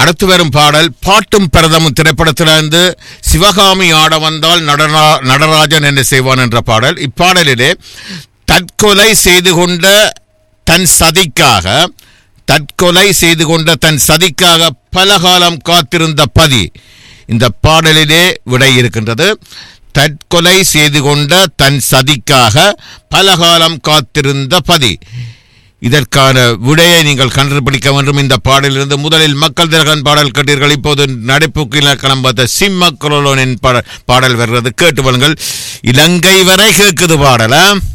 அடுத்து வரும் பாடல் பாட்டும் பிரதமும் திரைப்படத்திலிருந்து சிவகாமி ஆட வந்தால் நடரா நடராஜன் என்ன செய்வான் என்ற பாடல் இப்பாடலிலே தற்கொலை செய்து கொண்ட தன் சதிக்காக தற்கொலை செய்து கொண்ட தன் சதிக்காக பல காலம் காத்திருந்த பதி இந்த பாடலிலே விடை இருக்கின்றது தற்கொலை செய்து கொண்ட தன் சதிக்காக பல காலம் காத்திருந்த பதி இதற்கான விடையை நீங்கள் கண்டுபிடிக்க வேண்டும் இந்த பாடலிலிருந்து முதலில் மக்கள் திலகன் பாடல் கேட்டீர்கள் இப்போது நடிப்புக்கு இலக்கணம் பார்த்த சிம்ம குரலோனின் பாடல் பாடல் வருகிறது கேட்டு வாருங்கள் இலங்கை வரை கேட்குது பாடலாம்